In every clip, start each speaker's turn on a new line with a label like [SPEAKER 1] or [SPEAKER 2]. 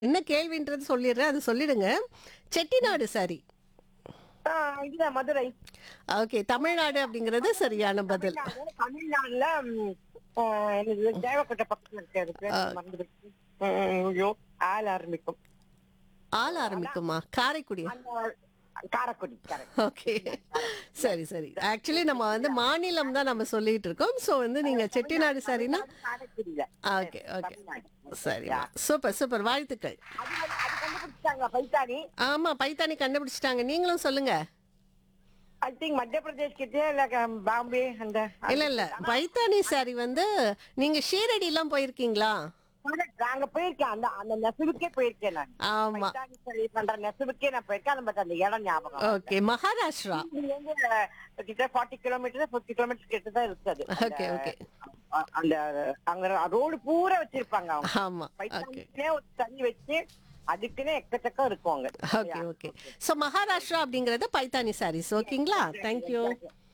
[SPEAKER 1] என்ன கேள்வின்றது சொல்லிடுறேன் அது சொல்லிடுங்க செட்டிநாடு சாரி
[SPEAKER 2] ஆ, இதுதான் மதுரை
[SPEAKER 1] ஓகே தமிழ்நாடு அப்படிங்கிறது சரியான பதில்
[SPEAKER 2] தமிழ்நாடு, தமிழ்நாடுல ம், ஆ, என்னது தேவக்கோட்டை பக்கத்துல இருக்கு அது பேர் மறந்து போச்சு. ம், ஐயோ ஆள் ஆரம்பிக்கும்
[SPEAKER 1] ஆள் ஆரம்பிக்குமா காரைக்குடி
[SPEAKER 2] அந்த காரக்குடி correct.
[SPEAKER 1] ஓகே சரி சரி ஆக்சுவலி நம்ம வந்து மாநிலம் தான் நம்ம சொல்லிட்டு இருக்கோம் ஸோ வந்து நீங்க செட்டிநாடு சாரினா
[SPEAKER 2] காரைக்குடியில
[SPEAKER 1] ஓகே ஓகே
[SPEAKER 2] தமிழ்நாடு.
[SPEAKER 1] சரி சூப்பர் சூப்பர் வாழ்த்துக்கள்
[SPEAKER 2] அது வந்து- அது கண்டுபிடிச்சிட்டாங்க பைத்தானி
[SPEAKER 1] ஆமா பைத்தானி கண்டுபிடிச்சிட்டாங்க நீங்களும் சொல்லுங்க
[SPEAKER 2] ஐ திங்க் மத்திய பிரதேஷ் கிட்டே இல்ல க- பாம்பே அந்த
[SPEAKER 1] இல்ல இல்ல பைத்தானி சாரி வந்து நீங்க ஷீரடி எல்லாம் போயிருக்கீங்களா
[SPEAKER 2] நாங்க போயிருக்கேன் அந்த அந்த நெசவுக்கே போயிருக்கேன் நான்
[SPEAKER 1] ஆமா
[SPEAKER 2] பைத்தானி saree பண்ற நெசவுக்கே நான் போயிருக்கேன் அந்த பட் அந்த இடம் ஞாபகம்
[SPEAKER 1] ஓகே மகாராஷ்டிரா
[SPEAKER 2] இங்க இருந்து அஹ், கிட்ட ஃபார்ட்டி கிலோமீட்டர் ஃபிஃப்டி கிலோமீட்டர் கிட்ட தான் இருக்குது
[SPEAKER 1] ஓகே ஓகே
[SPEAKER 2] அ- அந்த அங்க ரோடு பூரா வச்சிருப்பாங்க அவங்க
[SPEAKER 1] ஆமா ஓகே
[SPEAKER 2] பைத்தானிக்குனே ஒரு தண்ணி வச்சு அதுக்குன்னே எக்கச்சக்கம் இருக்கும் அங்க
[SPEAKER 1] ஓகே ஓகே ஸோ மகாராஷ்டிரா அப்படிங்கறது பைத்தானி சாரீஸ் ஓகேங்களா தேங்க்யூ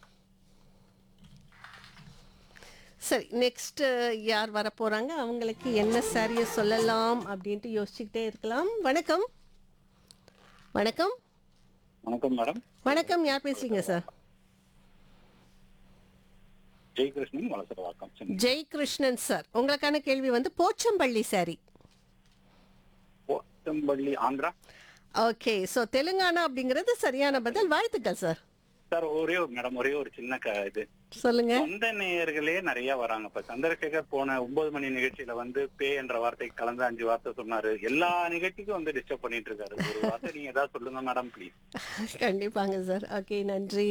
[SPEAKER 1] சரி நெக்ஸ்ட் யார் வர போறாங்க அவங்களுக்கு என்ன சாரிய சொல்லலாம் அப்படின்ட்டு யோசிச்சுக்கிட்டே இருக்கலாம் வணக்கம் வணக்கம்
[SPEAKER 3] வணக்கம் மேடம்
[SPEAKER 1] வணக்கம் யார் பேசுறீங்க சார்
[SPEAKER 3] ஜெயகிருஷ்ணன் வளசரவாக்கம் சென்னை
[SPEAKER 1] ஜெய் கிருஷ்ணன் சார் உங்களுக்கான கேள்வி வந்து Pochampally sorry
[SPEAKER 3] Pothampally Andhra
[SPEAKER 1] okay so Telangana அப்படிங்கிறது சரியான பதில் வாழ்த்துக்கள் சார்
[SPEAKER 3] சார் ஒரே ஒரு மேடம் ஒரே ஒரு சின்ன க இது
[SPEAKER 1] சொல்லுங்க
[SPEAKER 3] சொந்த நேயர்களே நிறைய வராங்க இப்ப சந்திரசேகர் போன ஒன்பது மணி நிகழ்ச்சியில வந்து பே என்ற வார்த்தை கலந்து அஞ்சு வார்த்தை சொன்னாரு எல்லா நிகழ்ச்சிக்கும் வந்து டிஸ்டர்ப் பண்ணிட்டு இருக்காரு ஒரு வார்த்தை நீங்க ஏதாவது சொல்லுங்க மேடம் ப்ளீஸ்
[SPEAKER 1] கண்டிப்பாங்க சார் ஓகே நன்றி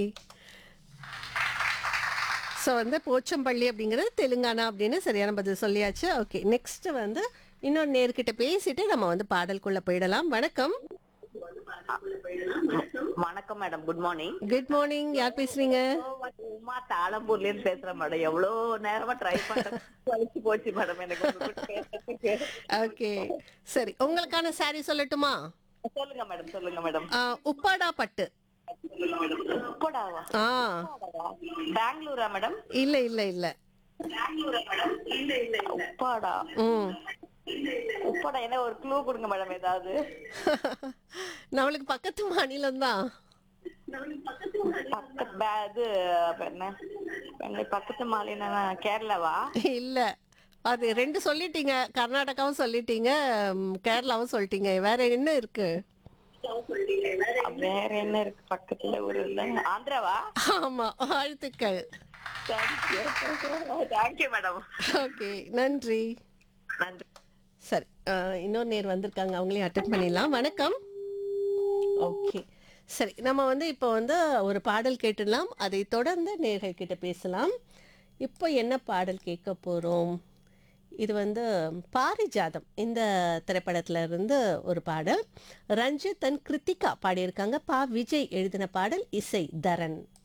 [SPEAKER 1] ஸோ வந்து போச்சம்பள்ளி அப்படிங்கிறது தெலுங்கானா அப்படின்னு சரியான பதில் சொல்லியாச்சு ஓகே நெக்ஸ்ட் வந்து இன்னொரு நேர்கிட்ட பேசிட்டு நம்ம வந்து பாடலுக்குள்ள போயிடலாம் வணக்கம்
[SPEAKER 4] வணக்கம் madam good morning
[SPEAKER 1] good morning யார் பேசுறீங்க
[SPEAKER 4] உமா தாளம்பூர்ல இருந்து பேசுறேன் மேடம் எவ்வளவு நேரமா ட்ரை பண்றேன் வலிச்சு போச்சு மேடம் எனக்கு உங்க கூட பேசுறதுக்கு.
[SPEAKER 1] ஓகே சரி உங்களுக்கான சாரி சொல்லட்டுமா
[SPEAKER 4] சொல்லுங்க மேடம் சொல்லுங்க மேடம்
[SPEAKER 1] ஆ, உப்பாடா பட்டு
[SPEAKER 4] உப்படாவா
[SPEAKER 1] ஆ
[SPEAKER 4] பெங்களூரா மேடம்
[SPEAKER 1] இல்ல இல்ல இல்ல
[SPEAKER 4] உப்பாடா
[SPEAKER 1] ம்
[SPEAKER 4] உப்பாடா என்ன ஒரு க்ளூ கொடுங்க மேடம் ஏதாவது
[SPEAKER 1] நம்மளுக்கு பக்கத்து மாநிலம் தான்
[SPEAKER 4] பக்கத்து பே- இது அப்ப என்ன என்ன பக்கத்து மாநில கேரளாவா
[SPEAKER 1] இல்ல அது ரெண்டு சொல்லிட்டீங்க கர்நாடகாவும் சொல்லிட்டீங்க ம், கேரளாவும் சொல்லிட்டீங்க வேற என்ன இருக்கு
[SPEAKER 4] வேற என்ன இருக்கு பக்கத்துல ஒரு இல்ல ஆந்திராவா
[SPEAKER 1] ஆமா வாழ்த்துக்கள்
[SPEAKER 4] தேங்க்யூ மேடம்
[SPEAKER 1] ஓகே நன்றி
[SPEAKER 4] நன்றி
[SPEAKER 1] சரி அஹ், இன்னொரு நேர் வந்திருக்காங்க அவங்களையும் அட்டன் பண்ணிடலாம் வணக்கம் ஓகே சரி நம்ம வந்து இப்போ வந்து ஒரு பாடல் கேட்டுடலாம் அதை தொடர்ந்து நேர்கள் கிட்ட பேசலாம் இப்போ என்ன பாடல் கேட்க போகிறோம் இது வந்து பாரிஜாதம் இந்த திரைப்படத்துல இருந்து ஒரு பாடல் ரஞ்சித் அண்ட் கிருத்திகா பாடியிருக்காங்க பா விஜய் எழுதின பாடல் இசை தரன்